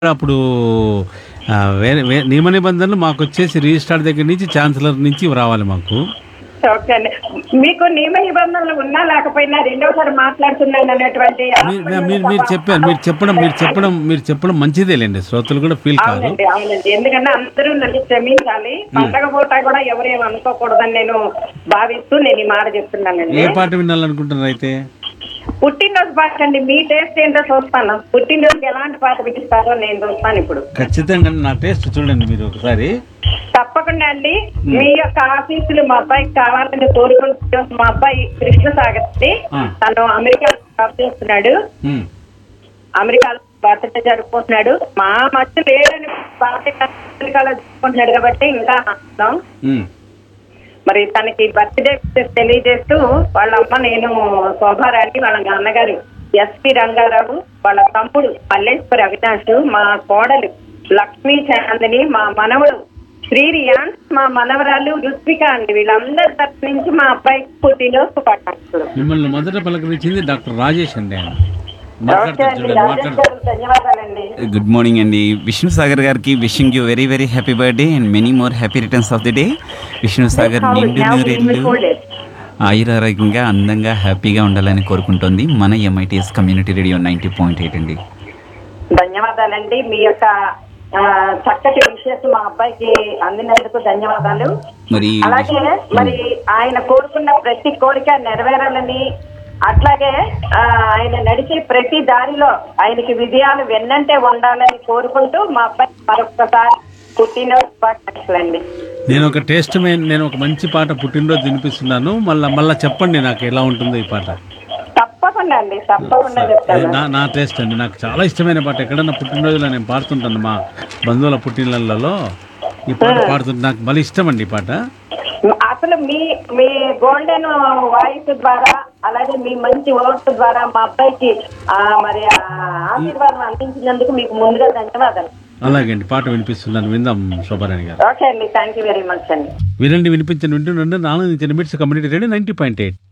అప్పుడు ఆ, వేరే వే- నియమ నిబంధనలు మాకు వచ్చేసి రిజిస్ట్రార్ దగ్గర నుంచి ఛాన్సలర్ నుంచి రావాలి మాకు ఓకే అండి మీకు నియమ నిబంధనలు ఉన్నా లేకపోయినా రెండోసారి మాట్లాడుతున్నాను అనేటువంటి మీరు మీరు మీరు చెప్పారు మీరు చెప్పడం మీరు చెప్పడం మీరు చెప్పడం మంచిదేలేండి శ్రోతలు కూడా ఫీల్ కాదు అవునండి అవునండి ఎందుకంటే అందరూ నన్ను క్షమించాలి పండగ పూట కూడా ఎవరేం అనుకోకూడదని నేను భావిస్తూ నేను ఈ మాట చెప్తున్నానండి ఏ పాట వినాలనుకుంటున్నారు అయితే పుట్టినరోజు పాట అండి మీ టేస్ట్ ఏంటో చూస్తాను పుట్టినరోజుకి ఎలాంటి పాట వినిపిస్తారో నేను చూస్తాను ఇప్పుడు ఖచ్చితంగా నా టేస్ట్ చూడండి మీరు ఒకసారి తప్పకుండా అండి మీ యొక్క ఆఫీసులు మా అబ్బాయికి కావాలని కోరుకుంటూ మా అబ్బాయి కృష్ణ సాగర్ అండి ఆ. తను అమెరికా జాబ్ చేస్తున్నాడు ఉమ్, అమెరికాలో బర్త్డే జరుపుకుంటున్నాడు మా మధ్య లేడని బర్త్డే అమెరికాలో జరుపుకుంటున్నాడు కాబట్టి ఇంకా ఆనందం ఉమ్. మరి తనకి బర్త్డే తెలియజేస్తూ వాళ్ళ అమ్మ నేను శోభారాణి వాళ్ళ నాన్నగారు ఎస్పి రంగారావు వాళ్ళ తమ్ముడు మల్లేశ్వరి అవినాష్ మా కోడలు లక్ష్మీ చాందిని మా మనవడు శ్రీ రియాన్స్ మా మనవరాలు రుత్విక అండి వీళ్ళందరి తరఫు నుంచి మా అబ్బాయికి పుట్టినరోజు శుభాకాంక్షలు మిమ్మల్ని మొదట పలకరించింది డాక్టర్ రాజేష్ అండి ఆయన ఓకే మాట్లాడతారు అండి చూడండి రాజేష్ మాట్లాడతారు గారు ధన్యవాదాలండి గుడ్ మార్నింగ్ అండి విష్ణు సాగర్ గారికి wishing you very very happy birthday and many more happy returns of the day Vishnu Sagar నిండు నూరేళ్ళు ఆయురారోగ్యంగా అందంగా హ్యాపీగా ఉండాలని కోరుకుంటోంది మన MITS community radio ninety point eight అండి ధన్యవాదాలండి మీ యొక్క ఆ, చక్కటి విషయస్ మా అబ్బాయికి అందినందుకు ధన్యవాదాలు మరి అలాగే మరి ఆయన కోరుకున్న ప్రతి కోరిక నెరవేరాలని అట్లాగే ఆ, ఆయన నడిచే ప్రతి దారిలో ఆయనకి విజయాలు వెన్నంటే ఉండాలని కోరుకుంటూ మా అబ్బాయి మరొకసారి పుట్టినరోజు శుభాకాంక్షలండి నేను ఒక టేస్ట్ మే నేను ఒక మంచి పాట పుట్టినరోజు వినిపిస్తున్నాను మళ్ళా మళ్ళా చెప్పండి నాకు ఎలా ఉంటుందో ఈ పాట తప్పకుండా అండి తప్పకుండా చెప్తాను నా నా టేస్ట్ అండి నాకు చాలా ఇష్టమైన పాట ఎక్కడన్నా పుట్టినరోజులో నేను పాడుతుంటాను మా బంధువుల పుట్టినలలో ఈ పాట పాడుతుంటే నాకు మళ్ళీ ఇష్టం అండి ఈ పాట అసలు మీ మీ గోల్డెన్ వాయిస్ ద్వారా అలాగే మీ మంచి వర్డ్స్ ద్వారా మా అబ్బాయికి ఆ, మరి ఆ ఆశీర్వాదం అందించినందుకు మీకు ముందుగా ధన్యవాదాలు అలాగే అండి పాట వినిపిస్తున్నాను విందాం శోభారాణి గారు ఓకే అండి థ్యాంక్ యూ వెరీ మచ్ అండి వినండి వినిపించండి వింటుండండి నాలుగు నుంచి ఎనిమిది community radio ninety point eight